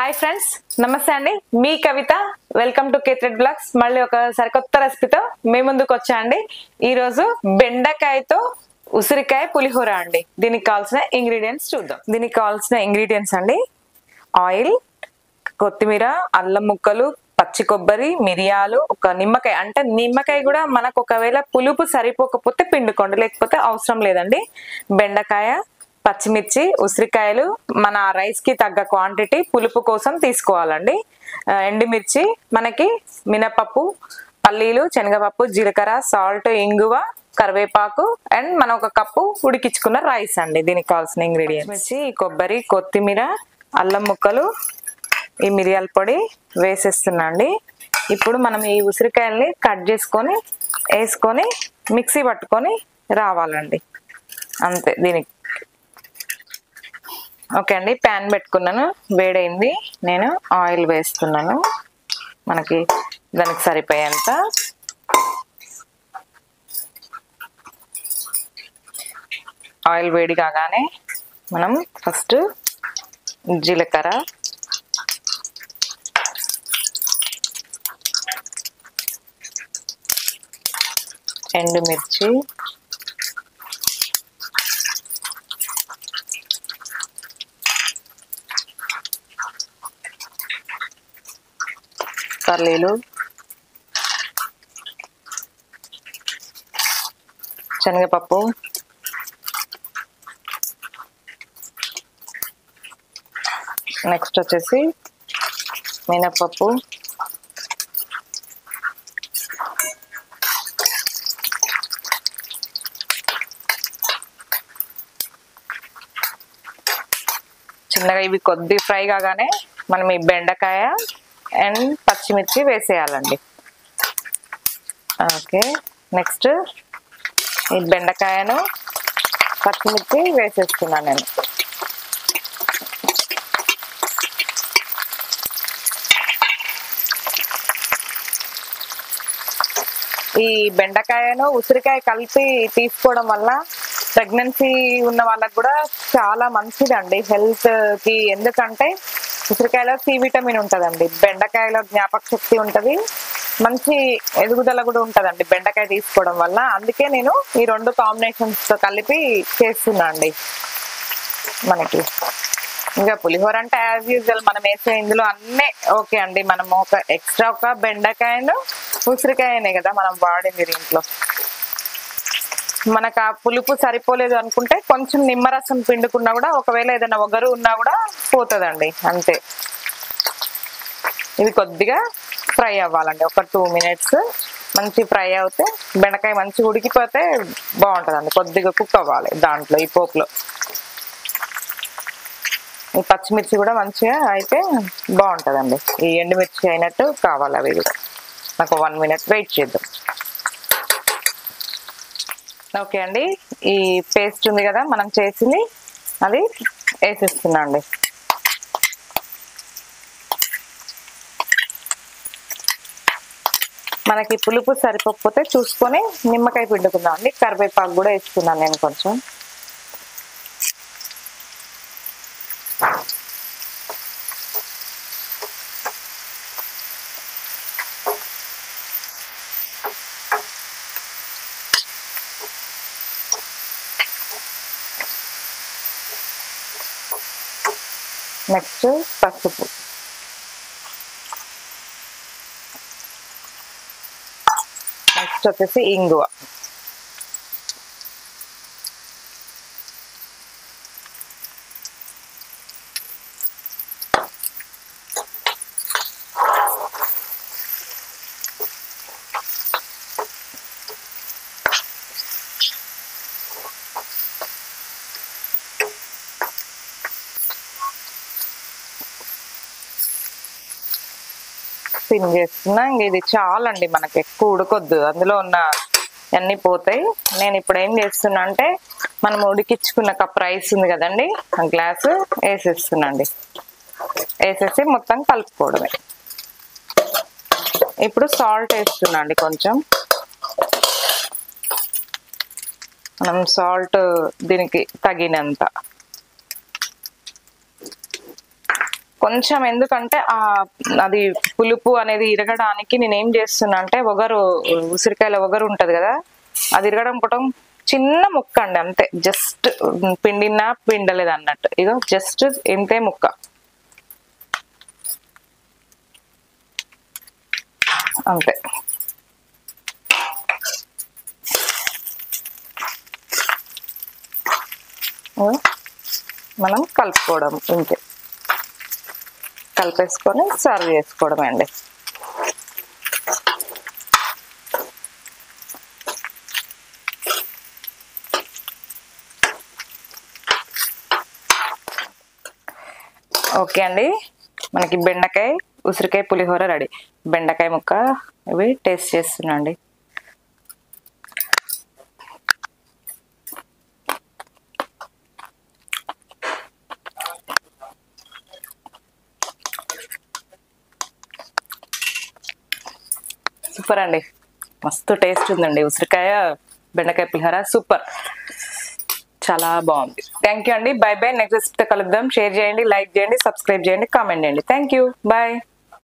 hi friends నమస్తే అండి మీ కవిత వెల్కమ్ టు కేత్రెడ్ బ్లాగ్స్ మళ్ళీ ఒక సరికొత్త రెసిపీతో మీ ముందుకు వచ్చా అండి ఈరోజు బెండకాయతో ఉసిరికాయ పులిహోర అండి దీనికి కావాల్సిన ఇంగ్రీడియంట్స్ చూద్దాం దీనికి కావాల్సిన ఇంగ్రీడియంట్స్ అండి ఆయిల్ కొత్తిమీర అల్లం ముక్కలు పచ్చి కొబ్బరి మిరియాలు ఒక నిమ్మకాయ అంటే నిమ్మకాయ కూడా మనకు ఒకవేళ పులుపు సరిపోకపోతే పిండుకోండి లేకపోతే అవసరం లేదండి బెండకాయ పచ్చిమిర్చి ఉసిరికాయలు మన రైస్ కి తగ్గ క్వాంటిటీ పులుపు కోసం తీసుకోవాలండి ఆ, ఎండుమిర్చి మనకి మినపప్పు పల్లీలు శనగపప్పు జీలకర్ర సాల్ట్ ఇంగువ కరివేపాకు అండ్ మనం ఒక కప్పు ఉడికించుకున్న రైస్ అండి దీనికి కావాల్సిన ఇంగ్రీడియంట్స్ వచ్చి కొబ్బరి కొత్తిమీర అల్లం ముక్కలు ఈ మిరియాల పొడి వేసేస్తున్నా అండి ఇప్పుడు మనం ఈ ఉసిరికాయల్ని కట్ చేసుకొని వేసుకొని మిక్సీ పట్టుకొని రావాలండి అంతే దీనికి ఓకే అండి ప్యాన్ పెట్టుకున్నాను వేడైంది నేను ఆయిల్ వేస్తున్నాను మనకి దానికి సరిపోయేంత ఆయిల్ వేడి కాగానే మనం ఫస్ట్ జీలకర్ర ఎండుమిర్చి పల్లీలు శనగపప్పు నెక్స్ట్ వచ్చేసి మినపప్పు చిన్నగా ఇవి కొద్ది ఫ్రై కాగానే మనం ఈ బెండకాయ అండ్ పచ్చిమిర్చి వేసేయాలండి ఓకే నెక్స్ట్ ఈ బెండకాయను పచ్చిమిర్చి వేసేస్తున్నాను నేను ఈ బెండకాయను ఉసిరికాయ కలిపి తీసుకోవడం వల్ల ప్రెగ్నెన్సీ ఉన్న వాళ్ళకి కూడా చాలా మంచిదండి హెల్త్ కి ఎందుకంటే ఉసిరికాయలో సి విటమిన్ ఉంటదండి బెండకాయలో జ్ఞాపక శక్తి ఉంటది మంచి ఎదుగుదల కూడా ఉంటదండి బెండకాయ తీసుకోవడం వల్ల అందుకే నేను ఈ రెండు కాంబినేషన్స్ తో కలిపి చేస్తున్నా అండి మనకి ఇంకా పులిహోర అంటే యాజ్ యూజువల్ మనం వేసే ఇందులో అన్నీ ఓకే అండి మనం ఒక ఎక్స్ట్రా ఒక బెండకాయను ఉసిరికాయనే కదా మనం వాడింది దీంట్లో మనకు ఆ పులుపు సరిపోలేదు అనుకుంటే కొంచెం నిమ్మరసం పిండుకున్నా కూడా ఒకవేళ ఏదైనా ఒగరు ఉన్నా కూడా పోతుందండి అంతే ఇది కొద్దిగా ఫ్రై అవ్వాలండి ఒక టూ మినిట్స్ మంచి ఫ్రై అవుతే బెండకాయ మంచిగా ఉడికిపోతే బాగుంటుందండి కొద్దిగా కుక్ అవ్వాలి దాంట్లో ఈ పోపులో ఈ పచ్చిమిర్చి కూడా మంచిగా అయితే బాగుంటుందండి ఈ ఎండుమిర్చి అయినట్టు కావాలి అవి కూడా నాకు వన్ మినిట్ వెయిట్ చేద్దాం ఓకే అండి ఈ పేస్ట్ ఉంది కదా మనం చేసింది అది వేసేస్తున్నా అండి మనకి పులుపు సరిపోకపోతే చూసుకొని నిమ్మకాయ పిండుకుందాం అండి కరివేపాకు కూడా వేసుకున్నాను నేను కొంచెం నెక్స్ట్ పసుపు నెక్స్ట్ వచ్చేసి ఇంగువ సిమ్ చేస్తున్నా ఇంక ఇది చాలండి మనకి ఎక్కువ ఉడకొద్దు అందులో ఉన్న అన్ని పోతాయి నేను ఇప్పుడు ఏం చేస్తున్నా అంటే మనం ఉడికించుకున్న కప్ రైస్ ఉంది కదండి ఆ గ్లాసు వేసేస్తున్నాండి వేసేసి మొత్తం కలుపుకోవడమే ఇప్పుడు సాల్ట్ వేస్తున్నా అండి కొంచెం మనం సాల్ట్ దీనికి తగినంత కొంచెం ఎందుకంటే ఆ అది పులుపు అనేది ఇరగడానికి నేను ఏం చేస్తున్నా అంటే ఒగరు ఉసిరికాయల ఒగరు ఉంటది కదా అది ఇరగడం కూడా చిన్న ముక్క అండి అంతే జస్ట్ పిండినా పిండలేదు అన్నట్టు ఇదో జస్ట్ ఇంతే ముక్క అంతే ఇగో మనం కలుపుకోవడం ఇంతే కలిపేసుకొని సర్వ్ చేసుకోవడమే అండి ఓకే అండి మనకి బెండకాయ ఉసిరికాయ పులిహోర రెడీ బెండకాయ ముక్క ఇవి టేస్ట్ చేస్తున్నా అండి సూపర్ అండి మస్తు టేస్ట్ ఉందండి ఉసిరికాయ బెండకాయ పులిహోర సూపర్ చాలా బాగుంది థ్యాంక్ యూ అండి బై బై నెక్స్ట్ కలుద్దాం షేర్ చేయండి లైక్ చేయండి సబ్స్క్రైబ్ చేయండి కామెంట్ చేయండి థ్యాంక్ యూ బాయ్